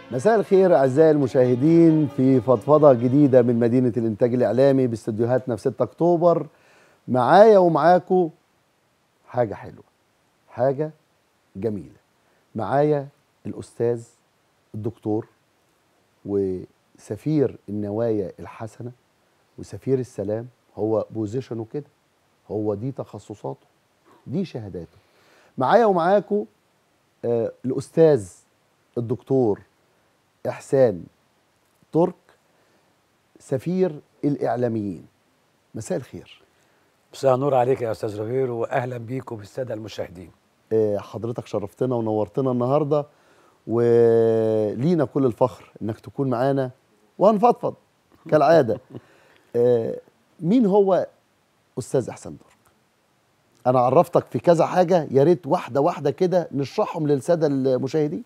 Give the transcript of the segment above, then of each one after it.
مساء الخير اعزائي المشاهدين في فضفضه جديده من مدينه الانتاج الاعلامي باستديوهاتنا في 6 اكتوبر معايا ومعاكم حاجه حلوه حاجه جميله معايا الاستاذ الدكتور وسفير النوايا الحسنه وسفير السلام هو بوزيشنه كده هو دي تخصصاته دي شهاداته معايا ومعاكم آه الاستاذ الدكتور احسان ترك سفير الاعلاميين مساء الخير مساء النور عليك يا استاذ ربير واهلا بيكم بالساده المشاهدين آه، حضرتك شرفتنا ونورتنا النهارده ولينا كل الفخر انك تكون معانا وهنفضفض كالعاده آه، مين هو استاذ احسان ترك انا عرفتك في كذا حاجه يا ريت واحده واحده كده نشرحهم للساده المشاهدين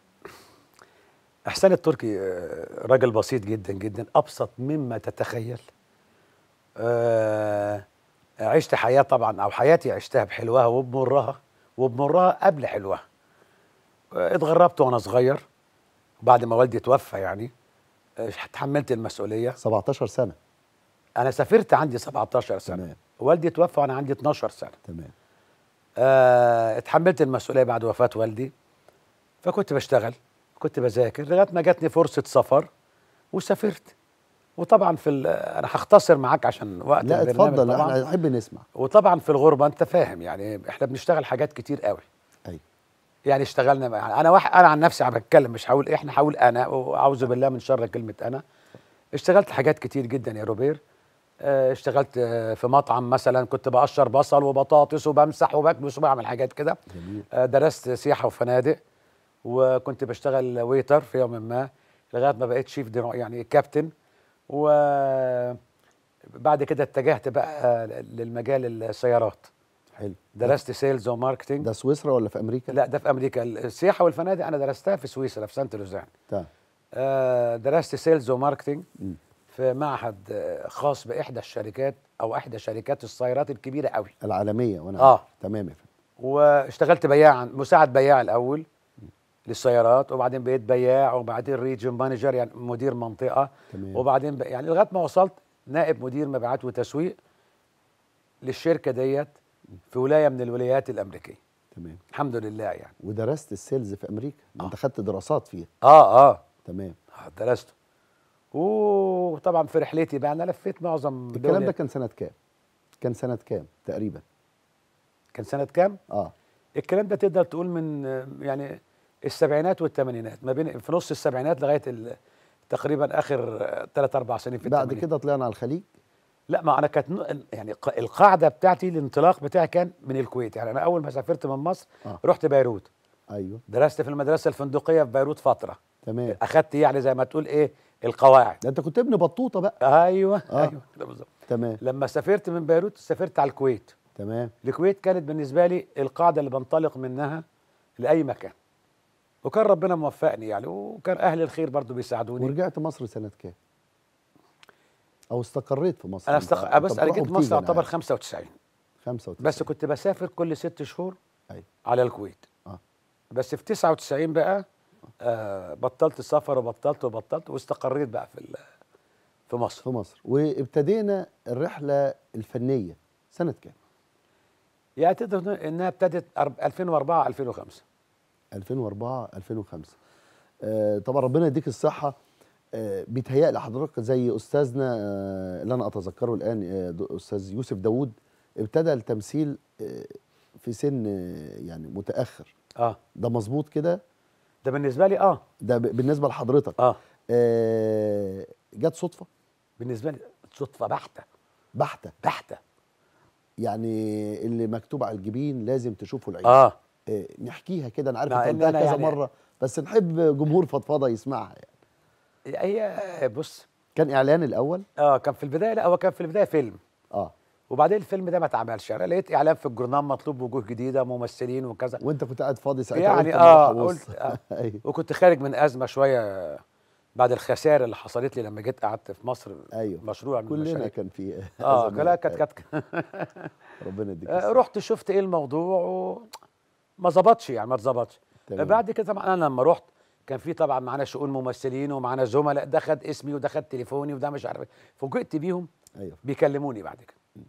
احسان التركي آه، راجل بسيط جدا جدا ابسط مما تتخيل آه، عشت حياه طبعا او حياتي عشتها بحلوها وبمرها وبمرها قبل حلوها آه، اتغربت وانا صغير بعد ما والدي توفى يعني آه، تحملت المسؤوليه 17 سنه انا سافرت عندي 17 سنه تمام. والدي توفى وانا عندي 12 سنه تمام آه، اتحملت المسؤوليه بعد وفاه والدي فكنت بشتغل كنت بذاكر لغايه ما جاتني فرصه سفر وسافرت وطبعا في ال- انا هختصر معاك عشان وقت لا البرنامج اتفضل طبعا احنا نحب نسمع وطبعا في الغربه انت فاهم يعني احنا بنشتغل حاجات كتير قوي ايوه يعني اشتغلنا مع- انا واحد انا عن نفسي عم بتكلم مش هقول احنا هقول انا واعوذ بالله من شر كلمه انا اشتغلت حاجات كتير جدا يا روبير اه، اشتغلت اه، في مطعم مثلا كنت بقشر بصل وبطاطس وبمسح وبكبس وبعمل حاجات كده جميل اه، درست سياحه وفنادق وكنت بشتغل ويتر في يوم ما لغايه ما بقيت شيف دينو يعني كابتن وبعد كده اتجهت بقى للمجال السيارات حلو درست سيلز وماركتنج ده سويسرا ولا في امريكا لا ده في امريكا السياحه والفنادق انا درستها في سويسرا في سانت لوزان تمام آه، درست سيلز وماركتنج مم. في معهد آه، خاص باحدى الشركات او احدى شركات السيارات الكبيره قوي العالميه وانا آه. عارف. تمام يا فندم واشتغلت بياعا مساعد بياع الاول للسيارات وبعدين بقيت بياع وبعدين ريجن مانجر يعني مدير منطقه تمام. وبعدين ب... يعني لغايه ما وصلت نائب مدير مبيعات وتسويق للشركه ديت في ولايه من الولايات الامريكيه تمام الحمد لله يعني ودرست السيلز في امريكا ده انت آه. خدت دراسات فيها اه اه تمام درسته وطبعا في رحلتي بقى انا لفيت معظم الكلام دول- ده كان سنه كام كان سنه كام تقريبا كان سنه كام اه الكلام ده تقدر تقول من آه، يعني السبعينات والثمانينات ما بين في نص السبعينات لغايه ال- تقريبا اخر ثلاث اربع سنين في بعد الثمانينات. كده طلعنا على الخليج لا ما انا كانت ن- يعني ق- القاعده بتاعتي الانطلاق بتاعي كان من الكويت يعني انا اول ما سافرت من مصر آه. رحت بيروت ايوه درست في المدرسه الفندقيه في بيروت فتره تمام اخدت يعني زي ما تقول ايه القواعد ده انت كنت ابن بطوطه بقى ايوه آه. ايوه كده بالظبط تمام لما سافرت من بيروت سافرت على الكويت تمام الكويت كانت بالنسبه لي القاعده اللي بنطلق منها لاي مكان وكان ربنا موفقني يعني وكان اهل الخير برضو بيساعدوني ورجعت مصر سنه كام او استقريت في مصر انا أنت- استق... أنت بس انا بتروح جيت وبتيجي مصر أنا اعتبر عارف. 95 95 بس كنت بسافر كل ست شهور أيوة. على الكويت آه. بس في 99 بقى آه بطلت السفر وبطلت وبطلت واستقريت بقى في ال- في مصر في مصر وابتدينا الرحله الفنيه سنه كام يعني تقدر تقول انها ابتدت أرب- 2004 2005 2004 2005 آه طبعا ربنا يديك الصحه آه بيتهيألي حضرتك زي استاذنا آه اللي انا اتذكره الان آه دو- استاذ يوسف داوود ابتدى التمثيل آه في سن آه يعني متاخر اه ده مظبوط كده ده بالنسبه لي اه ده ب- بالنسبه لحضرتك اه آه جت صدفه بالنسبه لي صدفه بحته بحته بحته يعني اللي مكتوب على الجبين لازم تشوفه العين اه آه نحكيها كده انا عارف مع انت إن قلتها أنا كذا يعني- مره بس نحب جمهور فضفضه يسمعها يعني هي بص كان اعلان الاول اه كان في البدايه لا هو كان في البدايه فيلم اه وبعدين الفيلم ده ما اتعملش انا لقيت اعلان في الجورنال مطلوب وجوه جديده ممثلين وكذا وانت كنت قاعد فاضي ساعتها يعني قلت أما اه أروح أبص. قلت آه ايوه وكنت خارج من ازمه شويه بعد الخسائر اللي حصلت لي لما جيت قعدت في مصر ايوه مشروع من كلنا المشاريع كان في اه أزمات. لا كانت كانت ربنا يديك آه، الصحة. رحت شفت ايه الموضوع وما ظبطش يعني ما اتظبطش تمام. بعد كده طبعا انا لما رحت كان في طبعا معانا شؤون ممثلين ومعانا زملاء ده خد اسمي وده خد تليفوني وده مش عارف إيه. فوجئت بيهم ايوه بيكلموني بعد كده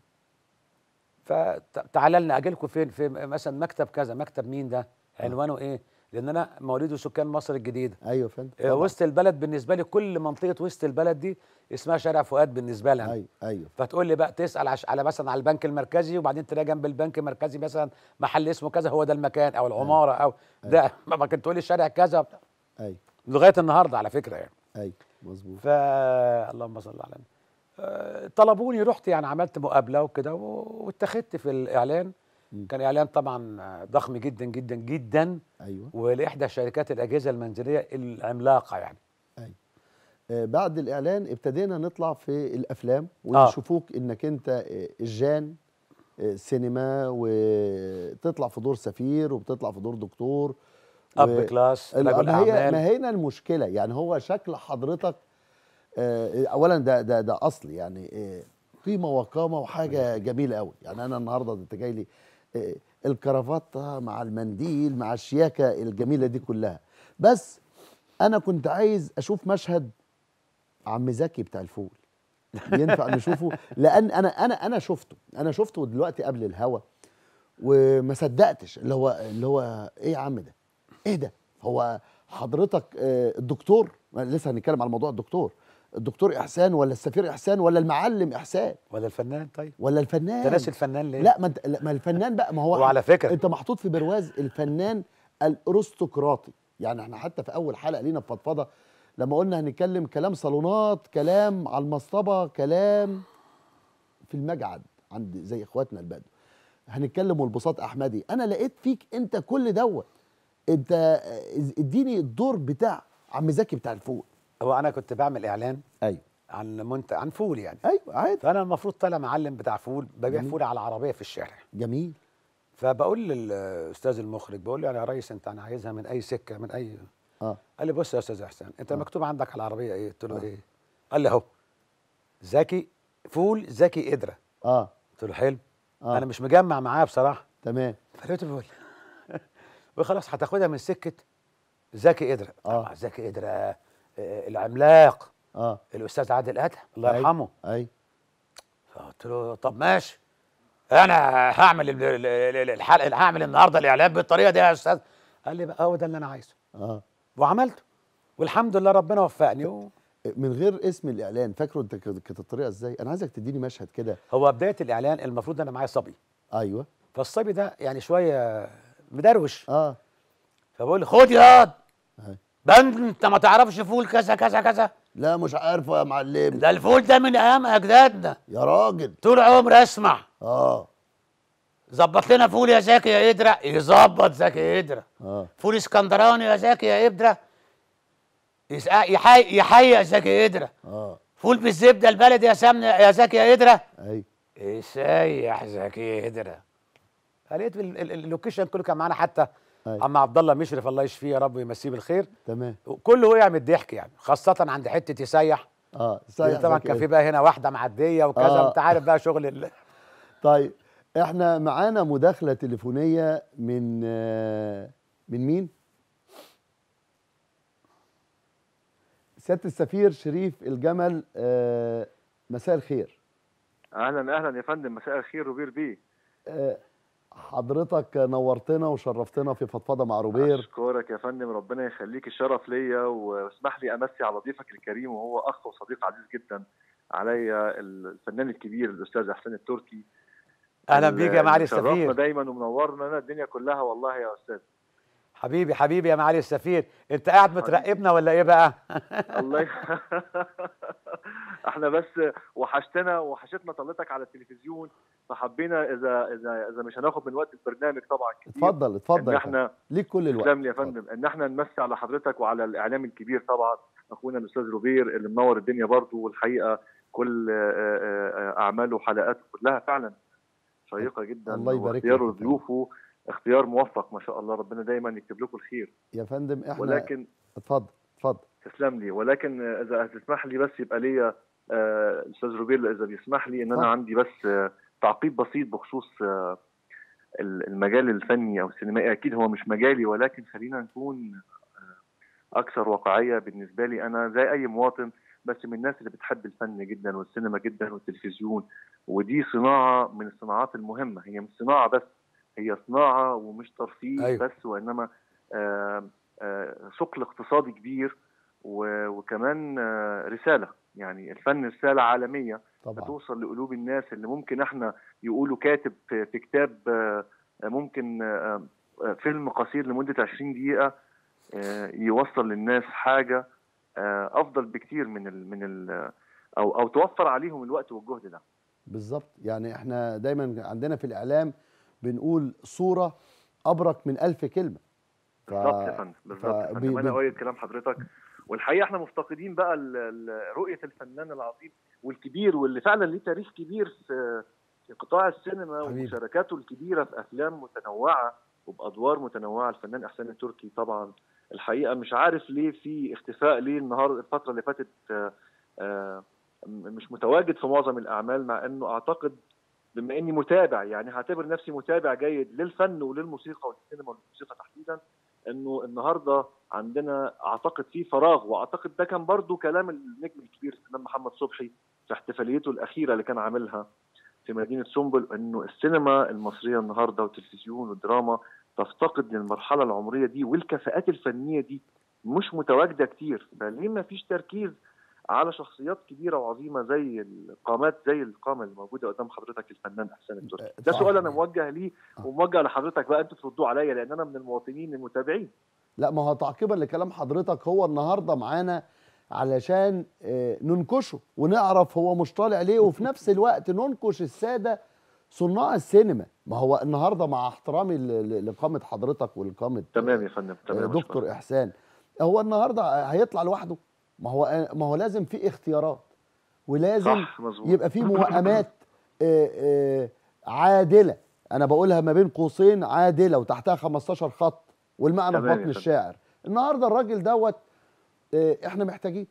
فتعالى لنا اجيلكم فين في مثلا مكتب كذا مكتب مين ده عنوانه ايه لان انا مواليد وسكان مصر الجديده ايوه يا فندم آه، طبعاً. وسط البلد بالنسبه لي كل منطقه وسط البلد دي اسمها شارع فؤاد بالنسبه لي أنا. ايوه ايوه فتقول لي بقى تسال عش- على مثلا على البنك المركزي وبعدين تلاقي جنب البنك المركزي مثلا محل اسمه كذا هو ده المكان او العماره او ده ما كنت تقول لي شارع كذا وبتاع. ايوه لغايه النهارده على فكره يعني ايوه مظبوط ف اللهم صل على النبي آه، طلبوني رحت يعني عملت مقابله وكده و- واتخذت في الاعلان مم. كان اعلان طبعا ضخم جدا جدا جدا ايوه ولاحدى شركات الاجهزه المنزليه العملاقه يعني ايوه آه بعد الاعلان ابتدينا نطلع في الافلام آه. ويشوفوك انك انت آه، الجان آه، سينما وتطلع في دور سفير وبتطلع في دور دكتور اب كلاس ال- رجل ما هي اعمال ما هنا المشكله يعني هو شكل حضرتك آه، اولا ده ده ده اصل يعني آه، قيمه وقامه وحاجه جميله قوي يعني انا النهارده انت جاي لي آه، الكرافته مع المنديل مع الشياكه الجميله دي كلها بس انا كنت عايز اشوف مشهد عم زكي بتاع الفول ينفع نشوفه لان انا انا انا شفته انا شفته دلوقتي قبل الهوا وما صدقتش اللي هو اللي هو ايه يا عم ده ايه ده هو حضرتك آه، الدكتور لسه هنتكلم على موضوع الدكتور الدكتور احسان ولا السفير احسان ولا المعلم احسان ولا الفنان طيب ولا الفنان انت ناسي الفنان ليه؟ لا ما انت لا، ما الفنان بقى ما هو وعلى فكرة- انت محطوط في برواز الفنان الارستقراطي يعني احنا حتى في اول حلقه لينا في فضفضه لما قلنا هنتكلم كلام صالونات كلام على المصطبه كلام في المجعد عند زي اخواتنا البدو هنتكلم والبساط احمدي انا لقيت فيك انت كل دوت انت آه، اديني الدور بتاع عم زكي بتاع الفول هو انا كنت بعمل اعلان ايوه عن منتج عن فول يعني ايوه عادي فانا المفروض طالع معلم بتاع فول ببيع جميل. فول على عربيه في الشارع جميل فبقول للاستاذ المخرج بقول له يعني يا ريس انت انا عايزها من اي سكه من اي اه قال لي بص يا استاذ احسان انت آه. مكتوب عندك على العربيه ايه قلت له آه. ايه قال لي اهو زكي فول زكي قدره اه قلت له حلو آه. انا مش مجمع معاه بصراحه تمام فلقيته بيقول وخلاص هتاخدها من سكه زكي قدره آه. طبعا زكي قدره آه، العملاق اه الاستاذ عادل ادهم الله أيوة. يرحمه ايوه فقلت له طب ماشي انا هعمل ال- ال- ال- الحلقه هعمل النهارده الاعلان بالطريقه دي يا استاذ قال لي بقى هو ده اللي انا عايزه اه وعملته والحمد لله ربنا وفقني و... من غير اسم الاعلان فاكره انت كانت كانت الطريقه ازاي انا عايزك تديني مشهد كده هو بدايه الاعلان المفروض انا معايا صبي ايوه فالصبي ده يعني شويه مدروش اه فبقول لي خد ياض أهي. بند انت ما تعرفش فول كذا كذا كذا لا مش عارفه يا معلم ده الفول ده من ايام اجدادنا يا راجل طول عمري اسمع اه ظبط لنا فول يا زكي يا ادرة يظبط زكي ادرة اه فول اسكندراني يا زكي يا ادرة يسقى- يحي يحيى زكي ادرة اه فول بالزبده البلدي يا سمنه يا زكي يا ادرة ايوه يسيح زكي ادرة لقيت ال- ال- اللوكيشن كله كان معانا حتى أيوة. عم عبد الله مشرف الله يشفيه يا رب ويمسيه بالخير تمام كله وقع من الضحك يعني خاصه عند حته يسيح اه لأن طبعا زكي كان في إيه؟ بقى هنا واحده معديه وكذا آه. انت عارف بقى شغل ال... طيب احنا معانا مداخله تليفونيه من آه من مين سياده السفير شريف الجمل آه مساء الخير اهلا اهلا يا فندم مساء الخير روبير بيه آه حضرتك نورتنا وشرفتنا في فضفضه مع روبير اشكرك يا فندم ربنا يخليك الشرف ليا واسمح لي امسي على ضيفك الكريم وهو اخ وصديق عزيز جدا عليا الفنان الكبير الاستاذ احسان التركي اهلا بيك يا معالي شرفنا السفير دايما ومنورنا لنا الدنيا كلها والله يا استاذ حبيبي حبيبي يا معالي السفير انت قاعد مترقبنا ولا ايه بقى الله ي... احنا بس وحشتنا وحشتنا طلتك على التلفزيون فحبينا اذا اذا اذا مش هناخد من وقت البرنامج طبعا كتير اتفضل اتفضل ان يا فندم. احنا ليك كل الوقت تسلم لي يا اتفضل. فندم ان احنا نمسي على حضرتك وعلى الاعلام الكبير طبعا اخونا الاستاذ روبير اللي منور الدنيا برضه والحقيقه كل آه، آه، آه، اعماله وحلقاته كلها فعلا شيقه جدا الله يبارك لك يا واختياره فندم. ضيوفه اختيار موفق ما شاء الله ربنا دايما يكتب لكم الخير يا فندم احنا ولكن اتفضل اتفضل تسلم لي ولكن آه، اذا هتسمح لي بس يبقى ليا آه، الاستاذ روبير اذا بيسمح لي ان اتفضل. انا عندي بس آه، تعقيب بسيط بخصوص آه، ال- المجال الفني او السينمائي اكيد هو مش مجالي ولكن خلينا نكون آه، اكثر واقعيه بالنسبه لي انا زي اي مواطن بس من الناس اللي بتحب الفن جدا والسينما جدا والتلفزيون ودي صناعه من الصناعات المهمه هي مش صناعه بس هي صناعه ومش ترفيه أيوة. بس وانما آه، آه، ثقل اقتصادي كبير و- وكمان آه، رساله يعني الفن رساله عالميه طبعا بتوصل لقلوب الناس اللي ممكن احنا يقولوا كاتب في في كتاب آه، ممكن آه، آه، فيلم قصير لمدة 20 دقيقة آه، يوصل للناس حاجة آه، أفضل بكتير من ال من ال أو أو توفر عليهم الوقت والجهد ده بالظبط يعني احنا دايما عندنا في الاعلام بنقول صوره ابرك من ألف كلمه ف- بالظبط يا فندم بالظبط يا فبي- فندم أنا بي- أؤيد كلام حضرتك والحقيقة احنا مفتقدين بقى ال- ال- رؤية الفنان العظيم والكبير واللي فعلا ليه تاريخ كبير في في قطاع السينما حبيبي. ومشاركاته الكبيرة في أفلام متنوعة وبأدوار متنوعة الفنان إحسان التركي طبعا الحقيقة مش عارف ليه في اختفاء ليه النهار الفترة اللي فاتت آه، آه، م- مش متواجد في معظم الأعمال مع أنه أعتقد بما اني متابع يعني هعتبر نفسي متابع جيد للفن وللموسيقى والسينما والموسيقى تحديدا انه النهارده عندنا اعتقد في فراغ واعتقد ده كان برضو كلام النجم الكبير الفنان محمد صبحي في احتفاليته الاخيره اللي كان عاملها في مدينه سنبل انه السينما المصريه النهارده والتلفزيون والدراما تفتقد للمرحله العمريه دي والكفاءات الفنيه دي مش متواجده كتير فليه ما فيش تركيز على شخصيات كبيره وعظيمه زي القامات زي القامه اللي موجوده قدام حضرتك الفنان احسان التركي ده صح. سؤال انا موجه ليه آه. وموجه لحضرتك بقى انتوا تردوا عليا لان انا من المواطنين المتابعين لا ما هو تعقيبا لكلام حضرتك هو النهارده معانا علشان آه، ننكشه ونعرف هو مش طالع ليه وفي نفس الوقت ننكش الساده صناع السينما ما هو النهارده مع احترامي ل- ل- لقامه حضرتك ولقامه تمام يا فندم آه، تمام دكتور احسان هو النهارده هيطلع لوحده ما هو ما هو لازم في اختيارات ولازم صح مظبوط يبقى في موائمات آه، آه، عادله انا بقولها ما بين قوسين عادله وتحتها 15 خط والمعنى في تمام يا بطن فندم. الشاعر النهارده الراجل دوت آه، احنا محتاجين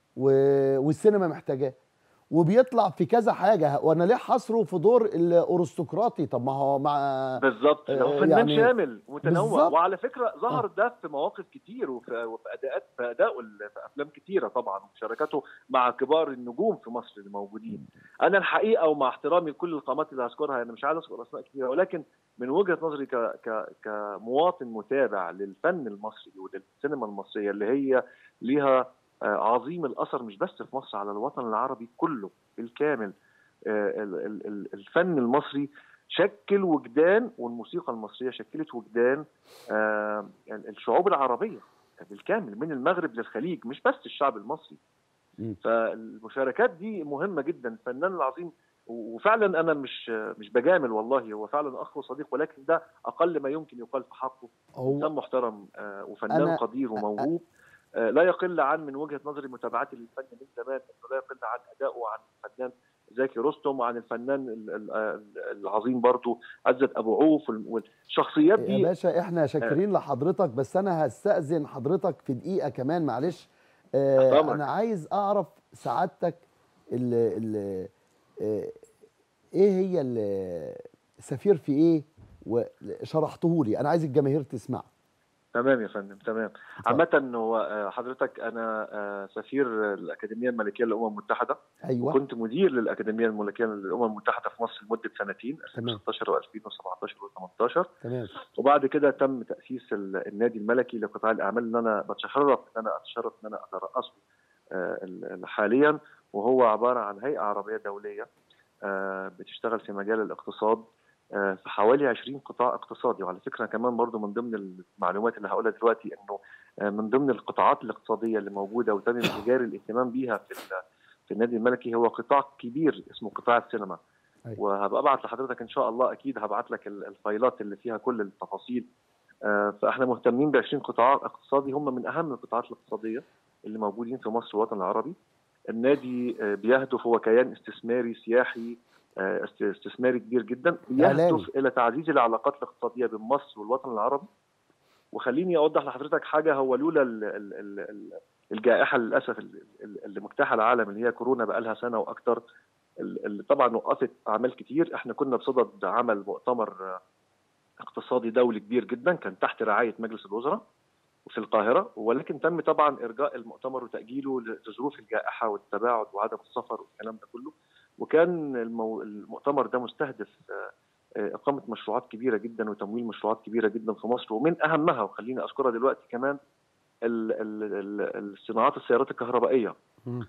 و- والسينما محتاجاه وبيطلع في كذا حاجه وانا ليه حصره في دور الارستقراطي طب ما هو مع بالظبط آه، هو فنان يعني شامل متنوع بالظبط. وعلى فكره ظهر ده في مواقف كتير وفي, وفي اداءات في ادائه ال- في افلام كتيره طبعا ومشاركته مع كبار النجوم في مصر اللي موجودين انا الحقيقه ومع احترامي لكل القامات اللي هذكرها انا مش عايز اذكر اسماء كتيره ولكن من وجهه نظري ك ك كمواطن متابع للفن المصري وللسينما المصريه اللي هي ليها آه، عظيم الاثر مش بس في مصر على الوطن العربي كله بالكامل آه، ال- ال- ال- الفن المصري شكل وجدان والموسيقى المصريه شكلت وجدان آه، الشعوب العربيه بالكامل من المغرب للخليج مش بس الشعب المصري مم. فالمشاركات دي مهمه جدا الفنان العظيم وفعلا انا مش مش بجامل والله هو فعلا اخ وصديق ولكن ده اقل ما يمكن يقال في حقه انسان هو محترم آه، وفنان أنا- قدير وموهوب آه، لا يقل عن من وجهه نظري متابعتي للفن من زمان انه لا يقل عن ادائه عن الفنان زكي رستم وعن الفنان ال- ال- ال- العظيم برضو عزت ابو عوف وال- والشخصيات يا دي باشا احنا شاكرين لحضرتك بس انا هستأذن حضرتك في دقيقة كمان معلش آه تحت أمرك. انا عايز اعرف سعادتك ال ال آه ايه هي ال- سفير في ايه وشرحته لي انا عايز الجماهير تسمع تمام يا فندم تمام عامة هو آه، حضرتك أنا آه، سفير الأكاديمية الملكية للأمم المتحدة ايوه كنت مدير للأكاديمية الملكية للأمم المتحدة في مصر لمدة سنتين تمام. 2016 و2017 و18 تمام وبعد كده تم تأسيس ال- النادي الملكي لقطاع الأعمال اللي أنا بتشرف إن أنا أتشرف إن أنا أترأسه آه، ال- ال- حاليا وهو عبارة عن هيئة عربية دولية آه، بتشتغل في مجال الاقتصاد آه، في حوالي 20 قطاع اقتصادي وعلى فكره كمان برضو من ضمن المعلومات اللي هقولها دلوقتي انه آه، من ضمن القطاعات الاقتصاديه اللي موجوده وتم جاري الاهتمام بيها في ال- في النادي الملكي هو قطاع كبير اسمه قطاع السينما أيوة. وهبقى ابعت لحضرتك ان شاء الله اكيد هبعت لك ال- الفايلات اللي فيها كل التفاصيل آه، فاحنا مهتمين ب 20 قطاع اقتصادي هم من اهم القطاعات الاقتصاديه اللي موجودين في مصر والوطن العربي النادي آه، بيهدف هو كيان استثماري سياحي آه، است- استثماري كبير جدا إعلامي. يهدف الى تعزيز العلاقات الاقتصاديه بين مصر والوطن العربي وخليني اوضح لحضرتك حاجه هو لولا ال ال ال ال الجائحه للاسف ال- ال- اللي مجتاحه العالم اللي هي كورونا بقى لها سنه واكثر اللي طبعا وقفت اعمال كتير احنا كنا بصدد عمل مؤتمر آه، اقتصادي دولي كبير جدا كان تحت رعايه مجلس الوزراء في القاهره ولكن تم طبعا ارجاء المؤتمر وتاجيله لظروف الجائحه والتباعد وعدم السفر والكلام ده كله وكان المو... المؤتمر ده مستهدف آه، آه، اقامه مشروعات كبيره جدا وتمويل مشروعات كبيره جدا في مصر ومن اهمها وخليني اذكرها دلوقتي كمان ال- ال- ال- الصناعات السيارات الكهربائيه مم.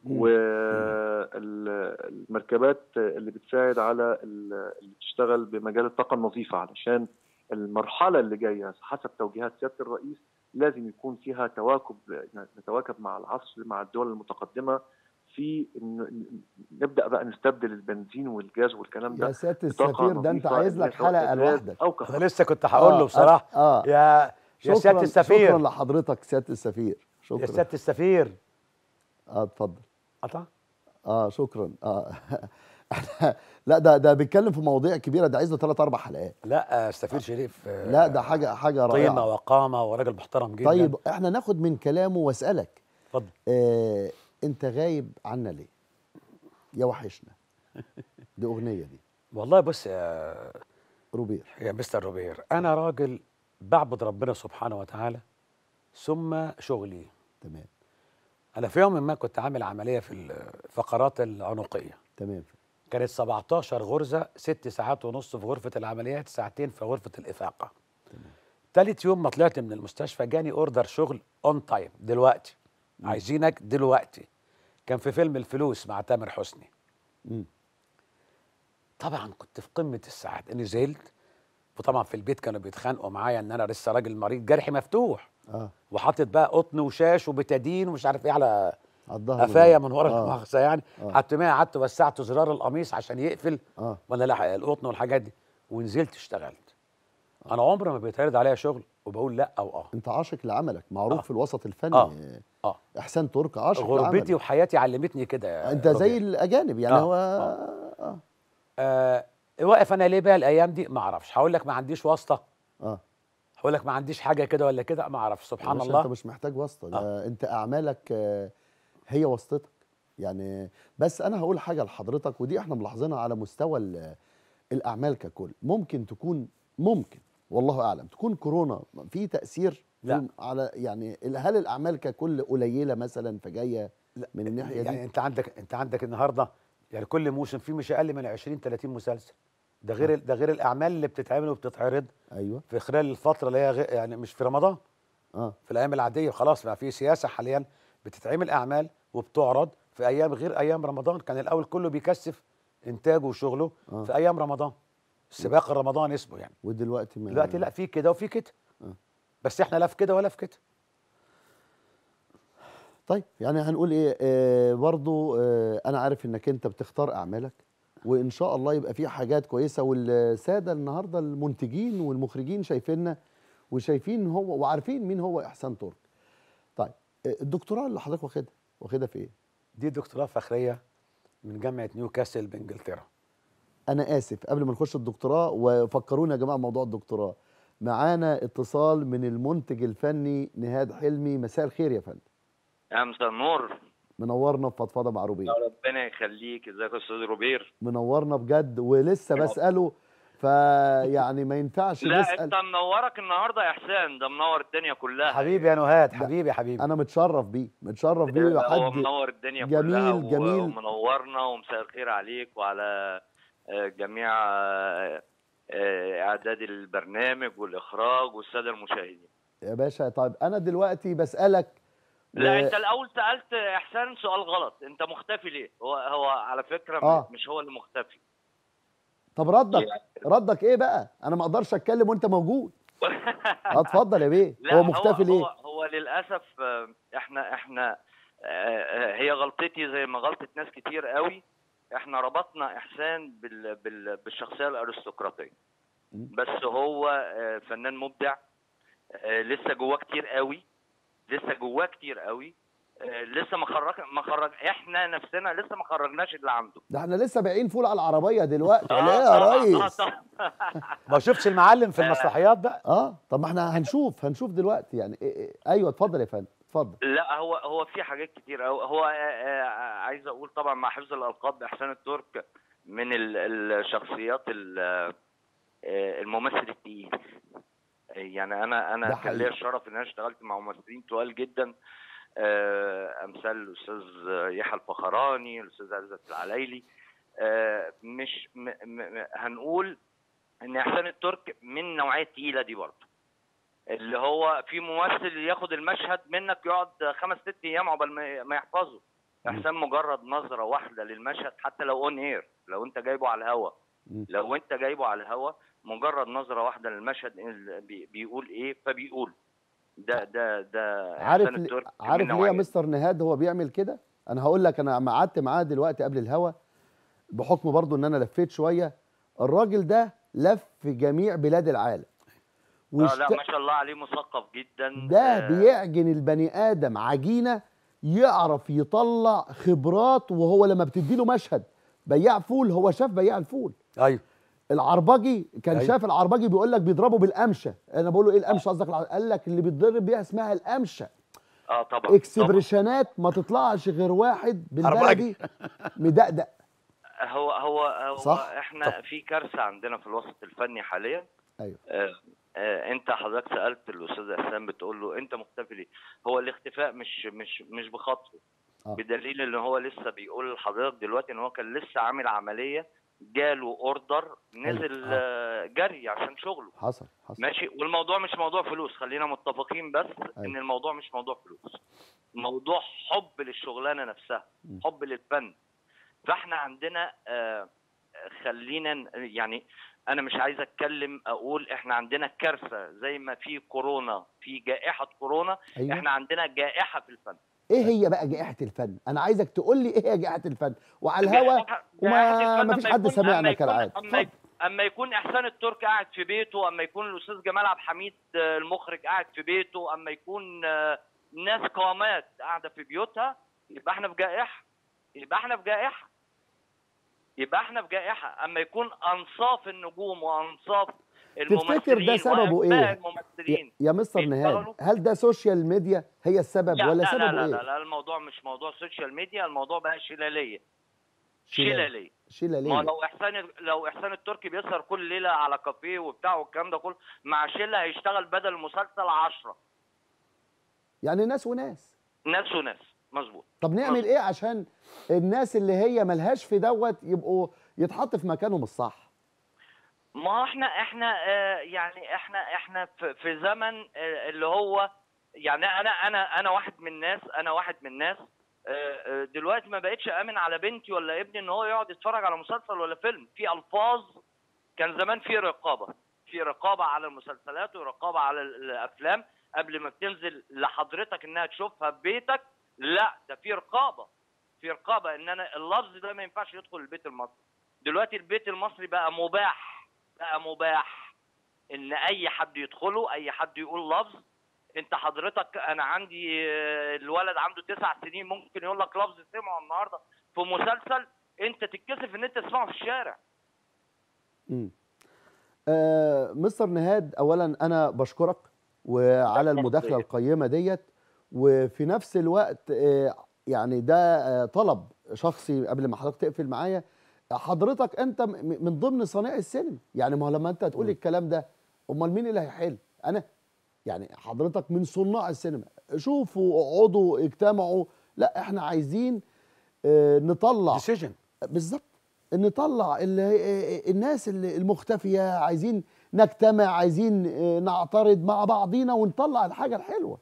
والمركبات اللي بتساعد على ال- اللي بتشتغل بمجال الطاقه النظيفه علشان المرحله اللي جايه حسب توجيهات سياده الرئيس لازم يكون فيها تواكب نتواكب مع العصر مع الدول المتقدمه في إن نبدا بقى نستبدل البنزين والجاز والكلام ده يا سياده بطاقة السفير ده انت نظيفة عايز اللي لك هي سواء حلقه غاز لوحدك او انا كهرباء لسه كنت هقول له آه، بصراحه اه يا يا شكراً- سياده السفير شكرا لحضرتك سياده السفير يا شكرا سياده السفير اه اتفضل قطع اه شكرا اه احنا لا ده ده بيتكلم في مواضيع كبيره ده عايز له ثلاث اربع حلقات لا السفير شريف آه، لا ده حاجه حاجه قيمه رائعه وقامه وراجل محترم جدا طيب احنا ناخد من كلامه واسالك اتفضل آه انت غايب عنا ليه يا وحشنا دي اغنيه دي والله بص يا روبير يا مستر روبير انا راجل بعبد ربنا سبحانه وتعالى ثم شغلي تمام انا في يوم ما كنت عامل عمليه في الفقرات العنقيه تمام كانت 17 غرزه ست ساعات ونص في غرفه العمليات ساعتين في غرفه الافاقه تالت يوم ما طلعت من المستشفى جاني اوردر شغل اون تايم دلوقتي عايزينك دلوقتي كان في فيلم الفلوس مع تامر حسني مم. طبعا كنت في قمه السعاده نزلت وطبعا في البيت كانوا بيتخانقوا معايا ان انا لسه راجل مريض جرحي مفتوح اه وحاطط بقى قطن وشاش وبتادين ومش عارف ايه على على الظهر قفايا من ورا آه. المؤاخذه يعني آه. حتى ما قعدت وسعت زرار القميص عشان يقفل اه ولا لا القطن والحاجات دي ونزلت اشتغلت انا عمري ما بيتعرض عليا شغل وبقول لا او اه انت عاشق لعملك معروف آه. في الوسط الفني آه. اه احسان ترك عاشق غربتي لعمله. وحياتي علمتني كده يا انت زي روبير. الاجانب يعني آه. هو آه. اه آه واقف انا ليه بقى الايام دي ما اعرفش هقول لك ما عنديش واسطه اه هقول لك ما عنديش حاجه كده ولا كده ما اعرفش سبحان يا باشا الله انت مش محتاج واسطه ده انت اعمالك آه، هي واسطتك يعني بس انا هقول حاجه لحضرتك ودي احنا ملاحظينها على مستوى ال- الاعمال ككل ممكن تكون ممكن والله اعلم تكون كورونا في تاثير لا. في- على يعني ال- هل الاعمال ككل قليله مثلا فجايه من الناحيه يعني دي انت عندك انت عندك النهارده يعني كل موسم فيه مش اقل من 20 30 مسلسل ده غير ده غير الاعمال اللي بتتعمل وبتتعرض ايوه في خلال الفتره اللي هي غير يعني مش في رمضان اه في الايام العاديه خلاص بقى في سياسه حاليا بتتعمل اعمال وبتعرض في ايام غير ايام رمضان كان الاول كله بيكثف انتاجه وشغله آه. في ايام رمضان السباق الرمضان اسمه يعني ودلوقتي ما دلوقتي لا في كده وفي كده آه. بس احنا لا في كده ولا في كده طيب يعني هنقول ايه آه برضو آه انا عارف انك انت بتختار اعمالك وان شاء الله يبقى في حاجات كويسه والساده النهارده المنتجين والمخرجين شايفيننا وشايفين هو وعارفين مين هو احسان ترك طيب آه الدكتوراه اللي حضرتك واخدها واخدها في ايه دي دكتوراه فخريه من جامعه نيوكاسل بانجلترا انا اسف قبل ما نخش الدكتوراه وفكرونا يا جماعه موضوع الدكتوراه معانا اتصال من المنتج الفني نهاد حلمي مساء الخير يا فندم يا مساء النور منورنا في فضفضه مع روبير ربنا يخليك ازيك يا استاذ روبير منورنا بجد ولسه بساله فيعني ما ينفعش لا نسال انت منورك النهارده يا احسان ده منور الدنيا كلها حبيبي يا نهاد حبيبي يا حبيبي انا متشرف بيه متشرف بيه هو حد منور الدنيا جميل- كلها جميل. ومنورنا ومساء الخير عليك وعلى آه، جميع آه، آه، اعداد البرنامج والاخراج والساده المشاهدين يا باشا طيب انا دلوقتي بسالك لا و- انت الاول سالت احسان سؤال غلط انت مختفي ليه هو هو على فكره آه. مش هو اللي مختفي طب ردك ردك ايه بقى انا ما اقدرش اتكلم وانت موجود اه اتفضل يا بيه لا هو مختفي هو ليه هو, هو للاسف آه، احنا احنا آه، آه، هي غلطتي زي ما غلطت ناس كتير قوي احنا ربطنا احسان بال بال بالشخصيه الارستقراطيه مم. بس هو آه، فنان مبدع آه، لسه جواه كتير قوي لسه جواه كتير قوي آه، لسه ما خرج ما خرج احنا نفسنا لسه ما خرجناش اللي عنده ده احنا لسه بايعين فول على العربيه دلوقتي آه، ليه يا آه، آه، ريس طبعاً. ما شفتش المعلم في آه. المسرحيات بقى اه طب ما احنا هنشوف هنشوف دلوقتي يعني إيه إيه ايوه اتفضل يا فندم اتفضل لا هو هو في حاجات كتير قوي هو آه، آه، عايز اقول طبعا مع حفظ الالقاب احسان الترك من ال- الشخصيات ال- آه، الممثل التقيل يعني انا انا ده كان ليا حقيقي. الشرف ان انا اشتغلت مع ممثلين تقال جدا آه، امثال الاستاذ يحيى الفخراني الاستاذ عزت العلايلي آه، مش م م م- هنقول ان احسان الترك من النوعيه التقيله دي برضه اللي هو في ممثل ياخد المشهد منك يقعد خمس ست ايام عقبال ما ما يحفظه احسان مجرد نظره واحده للمشهد حتى لو اون اير لو انت جايبه على الهوا مم. لو انت جايبه على الهوا مجرد نظره واحده للمشهد ال- بي- بيقول ايه فبيقول ده ده ده عارف إحسان لي- الترك من عارف ليه يا نوعية. مستر نهاد هو بيعمل كده انا هقول لك انا ما قعدت معاه دلوقتي قبل الهوا بحكم برضو ان انا لفيت شويه الراجل ده لف في جميع بلاد العالم آه لا واشت- ما شاء الله عليه مثقف جدا ده آه، بيعجن البني ادم عجينه يعرف يطلع خبرات وهو لما بتديله مشهد بياع فول هو شاف بياع الفول ايوه العربجي كان أيوة. شاف العربجي بيقول لك بيضربه بالقمشه انا بقول له ايه القمشه قصدك الع- قال لك اللي بيتضرب بيها اسمها القمشه اه طبعا طبعا اكسبريشنات ما تطلعش غير واحد بالبلدي عربجي. مدقدق هو هو هو صح؟ احنا في كارثه عندنا في الوسط الفني حاليا ايوه آه آه انت حضرتك سالت الاستاذ احسان بتقول له انت مختفي ليه؟ هو الاختفاء مش مش مش بخاطره آه. بدليل ان هو لسه بيقول لحضرتك دلوقتي ان هو كان لسه عامل عمليه جاله اوردر نزل أيوة. آه جري عشان شغله حصل حصل ماشي والموضوع مش موضوع فلوس خلينا متفقين بس ان الموضوع مش موضوع فلوس موضوع حب للشغلانه نفسها م. حب للفن فاحنا عندنا آه خلينا ن- يعني انا مش عايز اتكلم اقول احنا عندنا كارثه زي ما في كورونا في جائحه كورونا ايوه احنا عندنا جائحه في الفن ايه هي بقى جائحه الفن انا عايزك تقول لي ايه هي جائحه الفن وعلى الهوا جائحة- وما جائحة الفن ما فيش أما حد يكون- سمعنا أما يكون- كالعاده أما, اتفضل. اما يكون احسان الترك قاعد في بيته اما يكون الاستاذ جمال عبد الحميد آه، المخرج قاعد في بيته اما يكون آه، ناس قامات قاعده في بيوتها يبقى احنا في جائحه يبقى احنا في جائحه يبقى احنا في جائحه اما يكون انصاف النجوم وانصاف الممثلين تفتكر ده سببه وأتباع ايه؟ الممثلين يا مستر بيشتغلوا؟ نهاد هل ده سوشيال ميديا هي السبب لا ولا لا سببه لا لا, ايه؟ لا لا الموضوع مش موضوع سوشيال ميديا الموضوع بقى شلاليه شلال. شلاليه شيلة ما ليه؟ لو احسان لو احسان التركي بيسهر كل ليله على كافيه وبتاع والكلام ده كله مع شله هيشتغل بدل المسلسل 10 يعني ناس وناس ناس وناس مظبوط طب نعمل ايه عشان الناس اللي هي ملهاش في دوت يبقوا يتحط في مكانهم الصح ما احنا احنا آه يعني احنا احنا في, في زمن آه اللي هو يعني انا انا انا واحد من الناس انا واحد من الناس آه آه دلوقتي ما بقتش امن على بنتي ولا ابني ان هو يقعد يتفرج على مسلسل ولا فيلم في الفاظ كان زمان في رقابه في رقابه على المسلسلات ورقابه على ال- الافلام قبل ما بتنزل لحضرتك انها تشوفها في بيتك لا ده في رقابه في رقابه ان انا اللفظ ده ما ينفعش يدخل البيت المصري دلوقتي البيت المصري بقى مباح بقى مباح ان اي حد يدخله اي حد يقول لفظ انت حضرتك انا عندي آه، الولد عنده تسع سنين ممكن يقول لك لفظ سمعه النهارده في مسلسل انت تتكسف ان انت تسمعه في الشارع مم. آه مستر نهاد اولا انا بشكرك وعلى المداخله القيمه ديت وفي نفس الوقت آه يعني ده آه طلب شخصي قبل ما حضرتك تقفل معايا حضرتك انت م- من ضمن صانعي السينما يعني ما هو لما انت تقول الكلام ده امال مين اللي هيحل انا يعني حضرتك من صناع السينما شوفوا اقعدوا اجتمعوا لا احنا عايزين آه نطلع ديسيجن بالظبط نطلع ال- الناس اللي المختفيه عايزين نجتمع عايزين آه، نعترض مع بعضينا ونطلع الحاجه الحلوه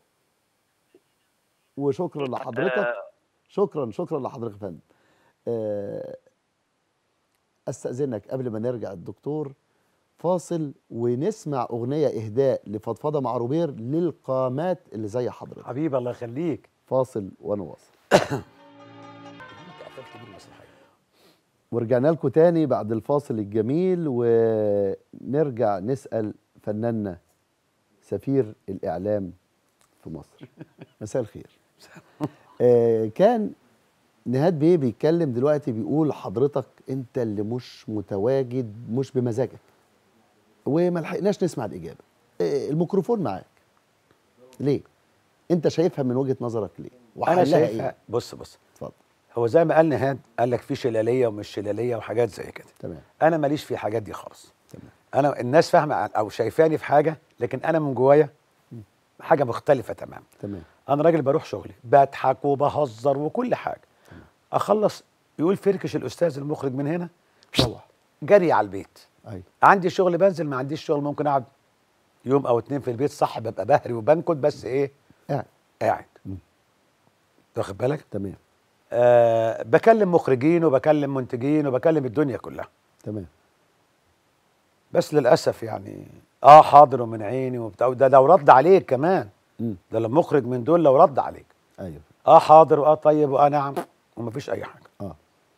وشكرا لحضرتك شكرا شكرا لحضرتك يا فندم آه، استاذنك قبل ما نرجع الدكتور فاصل ونسمع اغنيه اهداء لفضفضه مع روبير للقامات اللي زي حضرتك حبيبي الله يخليك فاصل ونواصل انت قفلت بيه المسرحيه ورجعنا لكم تاني بعد الفاصل الجميل ونرجع نسأل فناننا سفير الإعلام في مصر مساء الخير آه كان نهاد بيه بيتكلم دلوقتي بيقول حضرتك انت اللي مش متواجد مش بمزاجك وما لحقناش نسمع الإجابة آه الميكروفون معاك ليه انت شايفها من وجهة نظرك ليه انا وحلها شايفها ايه بص بص اتفضل هو زي ما قال نهاد قال لك في شلاليه ومش شلاليه وحاجات زي كده تمام انا ماليش في الحاجات دي خالص تمام انا الناس فاهمه او شايفاني في حاجه لكن انا من جوايا حاجه مختلفه تماما تمام انا راجل بروح شغلي بضحك وبهزر وكل حاجه اخلص يقول فركش الاستاذ المخرج من هنا روح جري على البيت ايوه عندي شغل بنزل ما عنديش شغل ممكن اقعد يوم او اتنين في البيت صح ببقى بهري وبنكد بس ايه قاعد قاعد مم. واخد بالك تمام آه بكلم مخرجين وبكلم منتجين وبكلم الدنيا كلها تمام بس للاسف يعني اه حاضر ومن عيني وبتاع ده لو رد عليك كمان مم. ده لو مخرج من دول لو رد عليك ايوه اه حاضر واه طيب واه نعم ومفيش اي حاجه اه